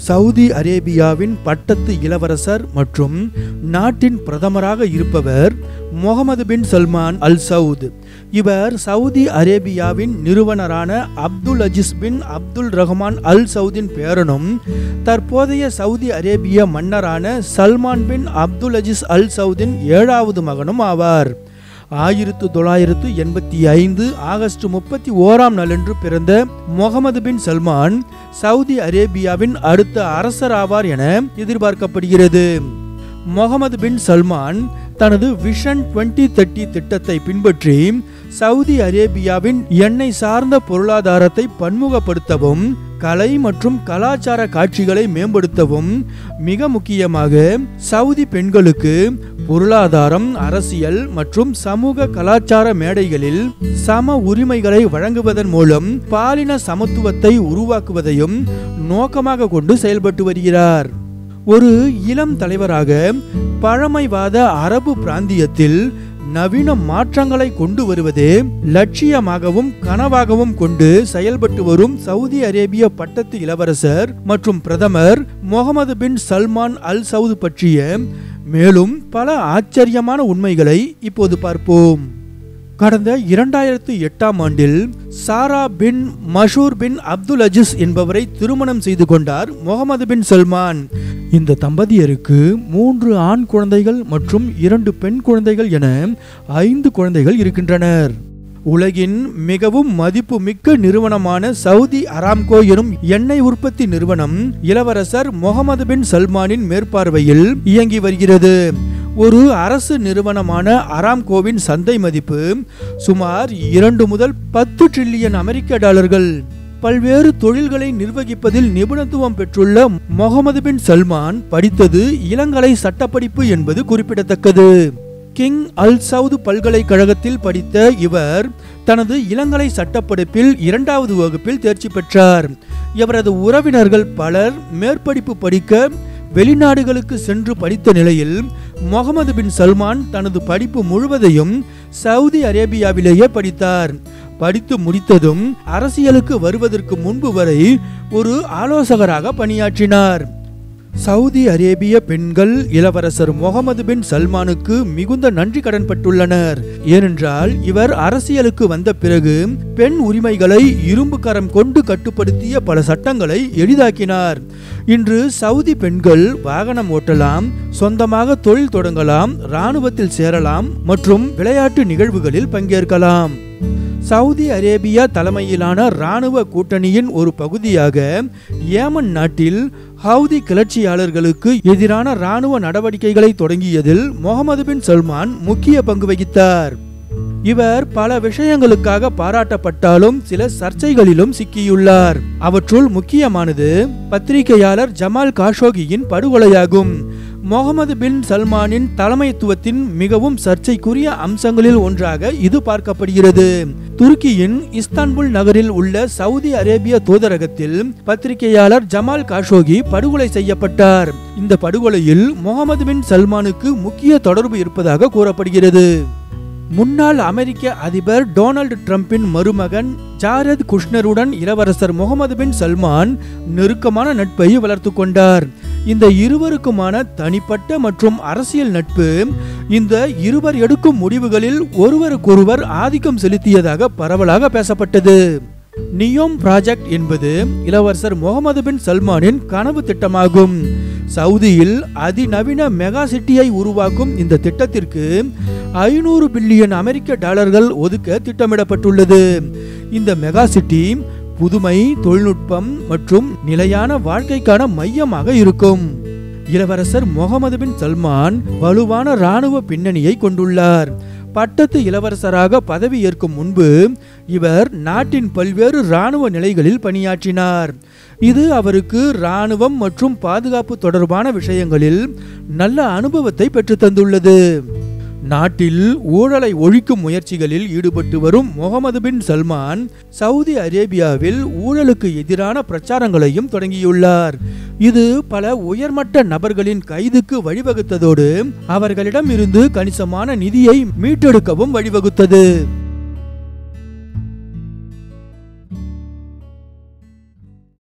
Saudi அரேபியாவின் பட்டத்து இளவரசர் மற்றும் நாட்டின் பிரதமராக இருப்பவர் Mohammed bin Salman Al Saud இவர் சவுதி அரேபியாவின் நிறுவனரான அப்துல் அஜிஸ் பின் அப்துல் ரஹ்மான் அல் சவுதின் பேரனும் தற்போதைய சவுதி அரேபிய மன்னரான சல்மான் பின் அப்துல் அஜிஸ் அல் சவுதின் ஏழாவது மகனும் ஆவார் ஆயிரத்து தொள்ளாயிரத்து எண்பத்தி ஐந்து ஆகஸ்ட் முப்பத்தி ஓராம் நாளன்று பிறந்த முகமது பின் சல்மான் சவுதி அரேபியாவின் அடுத்த அரசர் ஆவார் என எதிர்பார்க்கப்படுகிறது முகமது பின் சல்மான் தனது விஷன் 2030 தேர்ட்டி திட்டத்தை பின்பற்றி சவுதி அரேபியாவின் எண்ணெய் சார்ந்த பொருளாதாரத்தை பன்முகப்படுத்தவும் கலை மற்றும் கலாச்சார காட்சிகளை மேம்படுத்தவும் மிக முக்கியமாக சவுதி பெண்களுக்கு பொருளாதாரம் அரசியல் மற்றும் சமூக கலாச்சார மேடைகளில் சம உரிமைகளை வழங்குவதன் மூலம் பாலின சமத்துவத்தை உருவாக்குவதையும் நோக்கமாக கொண்டு செயல்பட்டு வருகிறார் ஒரு இளம் தலைவராக பழமைவாத அரபு பிராந்தியத்தில் நவீன மாற்றங்களை கொண்டு வருவதே லட்சியமாகவும் கனவாகவும் கொண்டு செயல்பட்டு வரும் சவுதி அரேபிய பட்டத்து இளவரசர் மற்றும் பிரதமர் Mohammed bin Salman Al Saud பற்றிய மேலும் பல ஆச்சரியமான உண்மைகளை இப்போது பார்ப்போம் கடந்த இரண்டாயிரத்து எட்டாம் ஆண்டில் சாரா பின் மஷூர் பின் அப்துல் அஜிஸ் என்பவரை திருமணம் செய்து கொண்டார் முகமது பின் சல்மான் இந்த தம்பதியருக்கு மூன்று ஆண் குழந்தைகள் மற்றும் இரண்டு பெண் குழந்தைகள் என ஐந்து குழந்தைகள் இருக்கின்றனர் உலகின் மிகவும் மதிப்புமிக்க நிறுவனமான சவுதி அராம்கோ எனும் எண்ணெய் உற்பத்தி நிறுவனம் இளவரசர் முகமது பின் சல்மானின் மேற்பார்வையில் இயங்கி வருகிறது ஒரு அரசு நிறுவனமான அராம்கோவின் சந்தை மதிப்பு சுமார் இரண்டு முதல் பத்து ட்ரில்லியன் அமெரிக்க டாலர்கள் பல்வேறு தொழில்களை நிர்வகிப்பதில் நிபுணத்துவம் பெற்றுள்ள முகமது பின் சல்மான் படித்தது இளங்கலை சட்டப்படிப்பு என்பது குறிப்பிடத்தக்கது கிங் அல் சவுத் பல்கலைக்கழகத்தில் படித்த இவர் தனது இளங்கலை சட்டப்படிப்பில் இரண்டாவது வகுப்பில் தேர்ச்சி பெற்றார் இவரது உறவினர்கள் பலர் மேற்படிப்பு படிக்க வெளிநாடுகளுக்கு சென்று படித்த நிலையில் முகமது பின் சல்மான் தனது படிப்பு முழுவதையும் சவுதி அரேபியாவிலேயே படித்தார் படித்து முடித்ததும் அரசியலுக்கு வருவதற்கு முன்பு வரை ஒரு ஆலோசகராக பணியாற்றினார் சவுதி அரேபிய பெண்கள் இளவரசர் முகமது பின் சல்மானுக்கு மிகுந்த நன்றி கடன்பட்டுள்ளனர் ஏனென்றால் இவர் அரசியலுக்கு வந்த பிறகு பெண் உரிமைகளை இரும்பு கரம் கொண்டு கட்டுப்படுத்திய பல சட்டங்களை எளிதாக்கினார் இன்று சவுதி பெண்கள் வாகனம் ஓட்டலாம் சொந்தமாக தொழில் தொடங்கலாம் இராணுவத்தில் சேரலாம் மற்றும் விளையாட்டு நிகழ்வுகளில் பங்கேற்கலாம் சவுதி அரேபியா தலைமையிலான இராணுவ கூட்டணியின் ஒரு பகுதியாக ஏமன் நாட்டில் ஹவுதி கிளர்ச்சியாளர்களுக்கு எதிரான இராணுவ நடவடிக்கைகளை தொடங்கியதில் முகமது பின் சல்மான் முக்கிய பங்கு வகித்தார் இவர் பல விஷயங்களுக்காக பாராட்டப்பட்டாலும் சில சர்ச்சைகளிலும் சிக்கியுள்ளார் அவற்றுள் முக்கியமானது பத்திரிகையாளர் ஜமால் காஷோகியின் படுகொலையாகும் முகமது பின் சல்மானின் தலைமைத்துவத்தின் மிகவும் சர்ச்சைக்குரிய அம்சங்களில் ஒன்றாக இது பார்க்கப்படுகிறது துருக்கியின் இஸ்தான்புல் நகரில் உள்ள சவுதி அரேபிய தூதரகத்தில் பத்திரிகையாளர் ஜமால் காஷோகி படுகொலை செய்யப்பட்டார் இந்த படுகொலையில் முகமது பின் சல்மானுக்கு முக்கிய தொடர்பு இருப்பதாக கூறப்படுகிறது முன்னாள் அமெரிக்க அதிபர் டொனால்டு டிரம்பின் மருமகன் ஜாரத் குஷ்னருடன் இளவரசர் முகமது பின் சல்மான் நெருக்கமான நட்பை வளர்த்து கொண்டார் இந்த இருவருக்குமான தனிப்பட்ட மற்றும் அரசியல் நட்பு இந்த இருவர் எடுக்கும் முடிவுகளில் ஒருவருக்கொருவர் ஆதிக்கம் செலுத்தியதாக பரவலாக பேசப்பட்டது நியோம் ப்ராஜெக்ட் என்பது இளவரசர் முகமது பின் சல்மானின் கனவு திட்டமாகும் சவுதியில் அதிநவீன மெகா சிட்டியை உருவாக்கும் இந்த திட்டத்திற்கு ஐநூறு பில்லியன் அமெரிக்க டாலர்கள் ஒதுக்க திட்டமிடப்பட்டுள்ளது இந்த மெகா சிட்டி புதுமை தொழில்நுட்பம் மற்றும் நிலையான வாழ்க்கைக்கான மையமாக இருக்கும் இளவரசர் முகமது பின் சல்மான் வலுவான இராணுவ பின்னணியை கொண்டுள்ளார் பட்டத்து இளவரசராக பதவி ஏற்கும் முன்பு இவர் நாட்டின் பல்வேறு இராணுவ நிலைகளில் பணியாற்றினார் இது அவருக்கு இராணுவம் மற்றும் பாதுகாப்பு தொடர்பான விஷயங்களில் நல்ல அனுபவத்தை பெற்றுத் தந்துள்ளது நாட்டில் ஊழலை ஒழிக்கும் முயற்சிகளில் ஈடுபட்டு வரும் முகமது பின் சல்மான் சவுதி அரேபியாவில் ஊழலுக்கு எதிரான பிரச்சாரங்களையும் தொடங்கியுள்ளார் இது பல உயர்மட்ட நபர்களின் கைதுக்கு வழிவகுத்ததோடு அவர்களிடம் இருந்து கணிசமான நிதியை மீட்டெடுக்கவும் வழிவகுத்தது